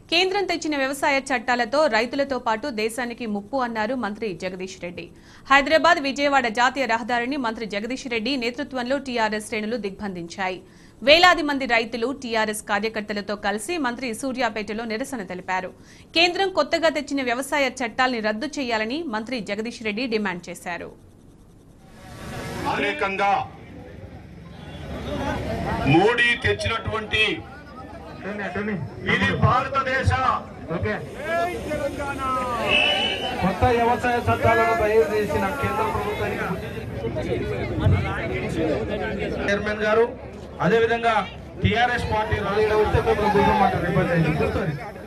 కేంద్రం తెచ్చిన వ్యవసాయ చట్టాలతో రైతులతో పాటు దేశానికి ముప్పు అన్నారు మంత్రి జగదీష్ రెడ్డి హైదరాబాద్ విజయవాడ జాతీయ రహదారిని మంత్రి జగదీష్ రెడ్డి నేతృత్వంలో టీఆర్ఎస్ శ్రేణులు దిగ్బంధించాయి వేలాది మంది రైతులు టీఆర్ఎస్ కార్యకర్తలతో కలిసి మంత్రి సూర్యాపేటలో నిరసన తెలిపారు కేంద్రం కొత్తగా తెచ్చిన వ్యవసాయ చట్టాల్ని రద్దు చేయాలని మంత్రి జగదీష్ రెడ్డి డిమాండ్ చేశారు అనేకంగా మోడీ తెచ్చినటువంటి ఇది భారతదేశ ఓకే కొత్త వ్యవసాయ చట్టాలను తయారు చేసిన కేంద్ర ప్రభుత్వానికి చైర్మన్ గారు అదేవిధంగా టిఆర్ఎస్ పార్టీ రాష్ట్ర వస్తే మిమ్మల్ని కూర్చోమంటారు ఇబ్బంది లేదు. కూర్చోండి